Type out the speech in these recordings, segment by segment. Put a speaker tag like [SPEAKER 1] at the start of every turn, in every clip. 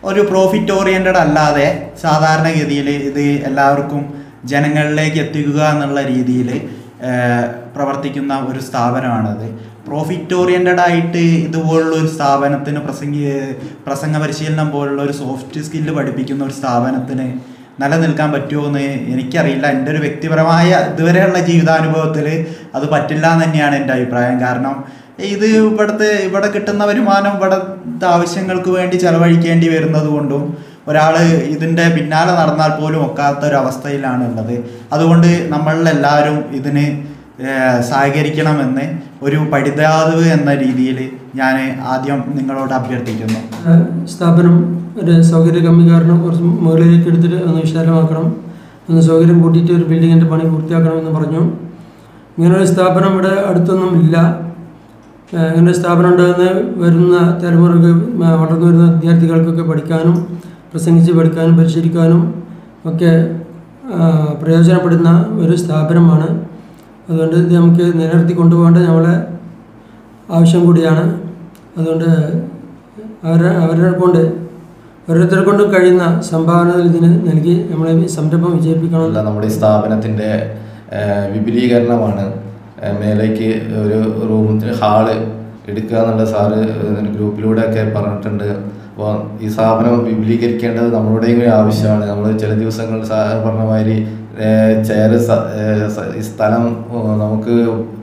[SPEAKER 1] ഒരു profit oriented അല്ലാതെ സാധാരണഗതിയിൽ ഇത് എല്ലാവർക്കും ജനങ്ങളിലേക്ക് എത്തിക്കുക എന്നുള്ള രീതിയിൽ പ്രവർത്തിക്കുന്ന ഒരു സ്ഥാപനമാണത് പ്രോഫിറ്റ് ഓറിയൻറ്റഡ് ആയിട്ട് ഇതുപോലുള്ള ഒരു സ്ഥാപനത്തിന് പ്രസംഗി പ്രസംഗ പരിശീലനം പോലുള്ള ഒരു സോഫ്റ്റ് സ്കില്ല് പഠിപ്പിക്കുന്ന ഒരു സ്ഥാപനത്തിന് നിലനിൽക്കാൻ പറ്റുമോ എന്ന് എനിക്കറിയില്ല എൻ്റെ ഒരു വ്യക്തിപരമായ ഇതുവരെയുള്ള ജീവിതാനുഭവത്തിൽ അത് പറ്റില്ല എന്ന് തന്നെയാണ് എൻ്റെ അഭിപ്രായം കാരണം ഇത് ഇവിടുത്തെ ഇവിടെ കിട്ടുന്ന വരുമാനം ഇവിടുത്തെ ആവശ്യങ്ങൾക്ക് വേണ്ടി ചെലവഴിക്കേണ്ടി വരുന്നത് കൊണ്ടും ഒരാൾ ഇതിൻ്റെ പിന്നാലെ നടന്നാൽ പോലും ഒക്കാത്ത ഒരു അവസ്ഥയിലാണ് ഉള്ളത് അതുകൊണ്ട് നമ്മളെല്ലാവരും ഇതിന് ഏഹ്, സഹകരിക്കണമെന്ന് ഒരു പഠിതാവ് എന്ന രീതിയിൽ ഞാൻ ആദ്യം നിങ്ങളോട് അഭ്യർത്ഥിക്കുന്നു
[SPEAKER 2] സ്ഥാപനം ഒരു സൗകര്യ കമ്മി കാരണം കുറച്ച് മുകളിലേക്ക് എടുത്തിട്ട് ഒന്ന് വിശാലമാക്കണം ഒന്ന് സൗകര്യം കൂട്ടിയിട്ട് ഒരു ബിൽഡിങ്ങിൻ്റെ പണി പൂർത്തിയാക്കണമെന്ന് പറഞ്ഞു ഇങ്ങനൊരു സ്ഥാപനം ഇവിടെ അടുത്തൊന്നും ഇല്ല ഏഹ് ഇങ്ങനെ ഒരു സ്ഥാപനം ഉണ്ടെന്ന് വരുന്ന തലമുറക്ക് മ- വളർന്നു വരുന്ന വിദ്യാർത്ഥികൾക്കൊക്കെ പഠിക്കാനും പ്രസംഗിച്ച് പഠിക്കാനും പരിശീലിക്കാനും ഒക്കെ ആ, പ്രയോജനപ്പെടുന്ന ഒരു സ്ഥാപനമാണ് അതുകൊണ്ട് ഇത് നമുക്ക് നിലനിർത്തി കൊണ്ടുപോകേണ്ട നമ്മളെ ആവശ്യം കൂടിയാണ് അതുകൊണ്ട് അവരെ അവരെ കൊണ്ട് ഓരോരുത്തരെ കൊണ്ടും കഴിയുന്ന സംഭാവനകൾ ഇതിന് നൽകി നമ്മളെ ഈ സംരംഭം വിജയിപ്പിക്കണം
[SPEAKER 3] അല്ല നമ്മുടെ ഈ സ്ഥാപനത്തിൻ്റെ ഏഹ്, വിപുലീകരണമാണ് ഏഹ്, മേലേക്ക് ഒരു റൂമിൽ ഹാള് എടുക്കുക എന്നുള്ള സാറ് ഏഹ്, ഗ്രൂപ്പിലൂടെ ഒക്കെ പറഞ്ഞിട്ടുണ്ട് അപ്പോൾ ഈ സ്ഥാപനം വിപുലീകരിക്കേണ്ടത് നമ്മളുടെയും കൂടി ആവശ്യമാണ് നമ്മൾ ചില ദിവസങ്ങളിൽ സാർ പറഞ്ഞ മാതിരി ഏഹ്, ചെയറ് സ- ഏഹ്, സ- ഈ സ്ഥലം ഏഹ്, നമുക്ക്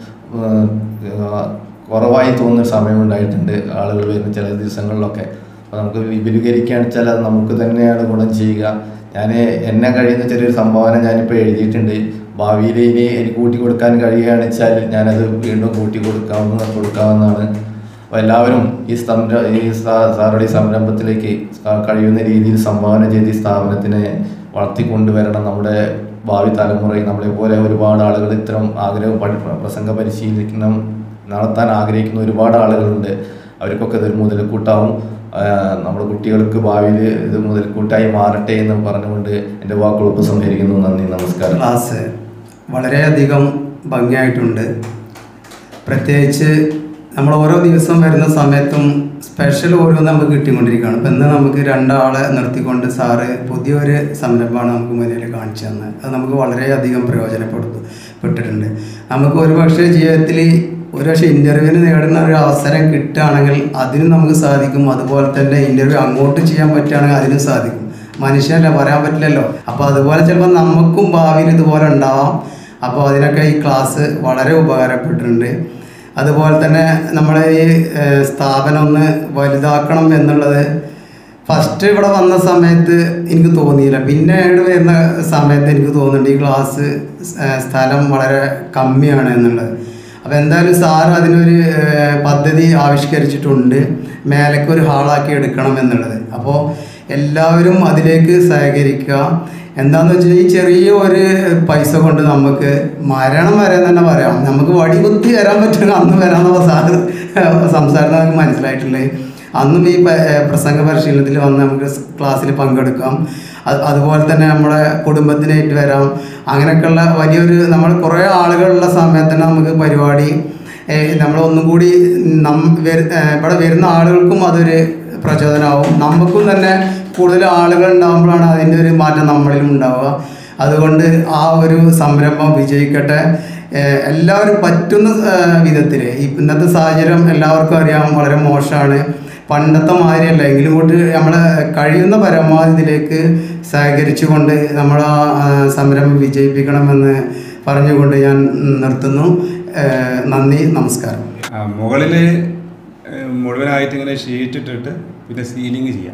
[SPEAKER 3] ഏഹ്, കുറവായി തോന്നുന്ന സമയമുണ്ടായിട്ടുണ്ട് ആളുകൾ വരുന്ന ചില ദിവസങ്ങളിലൊക്കെ അപ്പോൾ നമുക്ക് വിപുലീകരിക്കാൻ വെച്ചാൽ അത് നമുക്ക് തന്നെയാണ് ഗുണം ചെയ്യുക ഞാൻ എന്നെ കഴിയുന്ന ചെറിയൊരു സംഭാവന ഞാനിപ്പോൾ എഴുതിയിട്ടുണ്ട് ഭാവിയിൽ ഇനി എനിക്ക് കൂട്ടി കൊടുക്കാൻ കഴിയുകയാണെന്ന് വെച്ചാൽ ഞാനത് വീണ്ടും കൂട്ടി കൊടുക്കാവുന്ന കൊടുക്കാവുന്നതാണ് അപ്പോൾ എല്ലാവരും ഈ സംര ഈ സാ- സാറുടെ ഈ സംരംഭത്തിലേക്ക് സ- കഴിയുന്ന രീതിയിൽ സംഭാവന ചെയ്ത് ഈ സ്ഥാപനത്തിനെ വളർത്തിക്കൊണ്ടുവരണം നമ്മുടെ ഭാവി തലമുറയിൽ നമ്മളെ പോലെ ഒരുപാട് ആളുകൾ ഇത്തരം ആഗ്രഹം പഠി പ്രസംഗ പരിശീലിക്കണം നടത്താൻ ആഗ്രഹിക്കുന്ന ഒരുപാട് ആളുകളുണ്ട് അവർക്കൊക്കെ ഇതൊരു മുതൽക്കൂട്ടാവും ആ, നമ്മുടെ കുട്ടികൾക്ക് ഭാവിയിൽ ഇത് മുതൽക്കൂട്ടായി മാറട്ടെ എന്ന് പറഞ്ഞുകൊണ്ട് എൻ്റെ വാക്കുകൾ ഉപസംഹരിക്കുന്നു നന്ദി നമസ്കാരം
[SPEAKER 4] ക്ലാസ് വളരെയധികം ഭംഗിയായിട്ടുണ്ട് പ്രത്യേകിച്ച് നമ്മൾ ഓരോ ദിവസം വരുന്ന സമയത്തും സ്പെഷ്യൽ ഓരോന്ന് നമുക്ക് കിട്ടിക്കൊണ്ടിരിക്കുകയാണ് ഇപ്പം ഇന്ന് നമുക്ക് രണ്ടാളെ നിർത്തിക്കൊണ്ട് സാറ് പുതിയൊരു സംരംഭമാണ് നമുക്ക് മുന്നിൽ കാണിച്ചു തന്നത് അത് നമുക്ക് വളരെയധികം പ്രയോജനപ്പെടുത്തു പെട്ടിട്ടുണ്ട് നമുക്ക് ഒരുപക്ഷെ ജീവിതത്തിൽ ഒരുപക്ഷെ ഇൻ്റർവ്യൂവിന് നേടുന്ന ഒരു അവസരം കിട്ടുകയാണെങ്കിൽ അതിനും നമുക്ക് സാധിക്കും അതുപോലെ തന്നെ ഇൻ്റർവ്യൂ അങ്ങോട്ട് ചെയ്യാൻ പറ്റുകയാണെങ്കിൽ അതിനും സാധിക്കും മനുഷ്യനല്ല പറയാൻ പറ്റില്ലല്ലോ അപ്പോൾ അതുപോലെ ചിലപ്പോൾ നമുക്കും ഭാവിയിൽ ഇതുപോലെ ഉണ്ടാവാം അപ്പോൾ അതിനൊക്കെ ഈ ക്ലാസ് വളരെ ഉപകാരപ്പെട്ടിട്ടുണ്ട് അതുപോലെ തന്നെ നമ്മളെ ഈ ഏഹ്, സ്ഥാപനം ഒന്ന് വലുതാക്കണം എന്നുള്ളത് ഫസ്റ്റ് ഇവിടെ വന്ന സമയത്ത് എനിക്ക് തോന്നിയില്ല പിന്നെ ഇവിടെ വരുന്ന സമയത്ത് എനിക്ക് തോന്നുന്നുണ്ട് ഈ ക്ലാസ് ഏഹ്, സ്ഥലം വളരെ കമ്മിയാണ് എന്നുള്ളത് അപ്പോൾ എന്തായാലും സാറ് അതിനൊരു ഏഹ്, പദ്ധതി ആവിഷ്കരിച്ചിട്ടുണ്ട് മേലേക്ക് ഒരു ഹാളാക്കി എടുക്കണം എന്നുള്ളത് അപ്പോൾ എല്ലാവരും അതിലേക്ക് സഹകരിക്കുക എന്താന്ന് വെച്ചാൽ ഈ ചെറിയ ഒരു പൈസ കൊണ്ട് നമുക്ക് മരണം വരെ തന്നെ പറയാം നമുക്ക് വടി കുത്തി വരാൻ പറ്റുന്ന അന്ന് വരാമെന്നുള്ള സാറ് സംസാരം നമുക്ക് മനസ്സിലായിട്ടുള്ളത് അന്നും ഈ പ- ഏഹ് പ്രസംഗ പരിശീലനത്തിൽ വന്ന് നമുക്ക് സ് ക്ലാസ്സിൽ പങ്കെടുക്കാം അത് അതുപോലെ തന്നെ നമ്മുടെ കുടുംബത്തിനായിട്ട് വരാം അങ്ങനെയൊക്കെയുള്ള വലിയൊരു നമ്മൾ കുറേ ആളുകളുള്ള സമയത്ത് തന്നെ നമുക്ക് പരിപാടി ഏഹ് നമ്മളൊന്നും കൂടി നം വരു- ഏഹ് ഇവിടെ വരുന്ന ആളുകൾക്കും അതൊരു പ്രചോദനമാവും നമുക്കും തന്നെ കൂടുതൽ ആളുകൾ ഉണ്ടാകുമ്പോഴാണ് അതിൻ്റെ ഒരു മാറ്റം നമ്മളിലും ഉണ്ടാവുക അതുകൊണ്ട് ആ ഒരു സംരംഭം വിജയിക്കട്ടെ ഏഹ് എല്ലാവരും പറ്റുന്ന വിധത്തിൽ ഇന്നത്തെ സാഹചര്യം എല്ലാവർക്കും അറിയാം വളരെ മോശമാണ് പണ്ടത്തെ മാതിരിയല്ല എങ്കിലും കൊണ്ട് നമ്മൾ കഴിയുന്ന പരമാവധി ഇതിലേക്ക് സഹകരിച്ചുകൊണ്ട് നമ്മൾ ആ സംരംഭം വിജയിപ്പിക്കണമെന്ന് പറഞ്ഞുകൊണ്ട് ഞാൻ നിർത്തുന്നു ഏഹ് നന്ദി നമസ്കാരം
[SPEAKER 5] മുകളിൽ മുഴുവനായിട്ട് ഇങ്ങനെ ഷീറ്റ് ഇട്ടിട്ട് പിന്നെ സീലിംഗ് ചെയ്യാം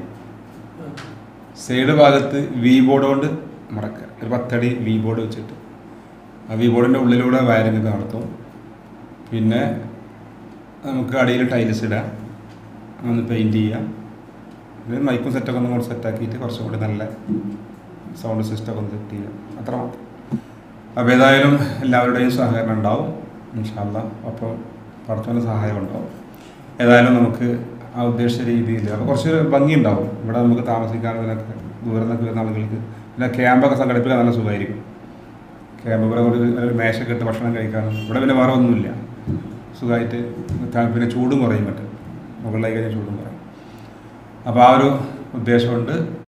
[SPEAKER 5] സൈഡ് ഭാഗത്ത് വി ബോർഡ് കൊണ്ട് മടക്കുക ഒരു പത്തടി വി ബോർഡ് വെച്ചിട്ട് ആ വി ബോർഡിൻ്റെ ഉള്ളിലൂടെ വയറിംഗ് നടത്തും പിന്നെ നമുക്ക് അടിയിൽ ടൈൽസ് ഇടാം ഒന്ന് പെയിൻറ്റ് ചെയ്യാം പിന്നെ മൈക്കും സെറ്റൊക്കെ ഒന്ന് കൂടെ സെറ്റാക്കിയിട്ട് കുറച്ചും കൂടി നല്ല സൗണ്ട് സിസ്റ്റമൊക്കെ ഒന്ന് സെറ്റ് ചെയ്യാം അത്ര മാത്രം അപ്പോൾ ഏതായാലും എല്ലാവരുടെയും സഹകരണം ഉണ്ടാവും ഇൻഷാല്ല അപ്പോൾ പഠിത്തവൻ്റെ സഹായം ഉണ്ടാവും ഏതായാലും നമുക്ക് ആ ഉദ്ദേശിച്ച രീതിയിൽ അപ്പോൾ കുറച്ച് ഭംഗി ഉണ്ടാവും ഇവിടെ നമുക്ക് താമസിക്കാനും ഇതിനൊക്കെ ദൂരെ നിന്നൊക്കെ വരുന്ന ആളുകൾക്ക് പിന്നെ ക്യാമ്പൊക്കെ സംഘടിപ്പിക്കാൻ നല്ല സുഖമായിരിക്കും ക്യാമ്പ് ഇവിടെ ഒരു ഒരു മേശയൊക്കെ ഇട്ട് ഭക്ഷണം കഴിക്കാനും ഇവിടെ പിന്നെ വേറെ ഒന്നുമില്ല സുഖമായിട്ട് ത- പിന്നെ ചൂടും കുറയും മറ്റും മുകളിലേക്ക് കഴിഞ്ഞാൽ ചൂടും കുറയും അപ്പോൾ ആ ഒരു ഉദ്ദേശമുണ്ട്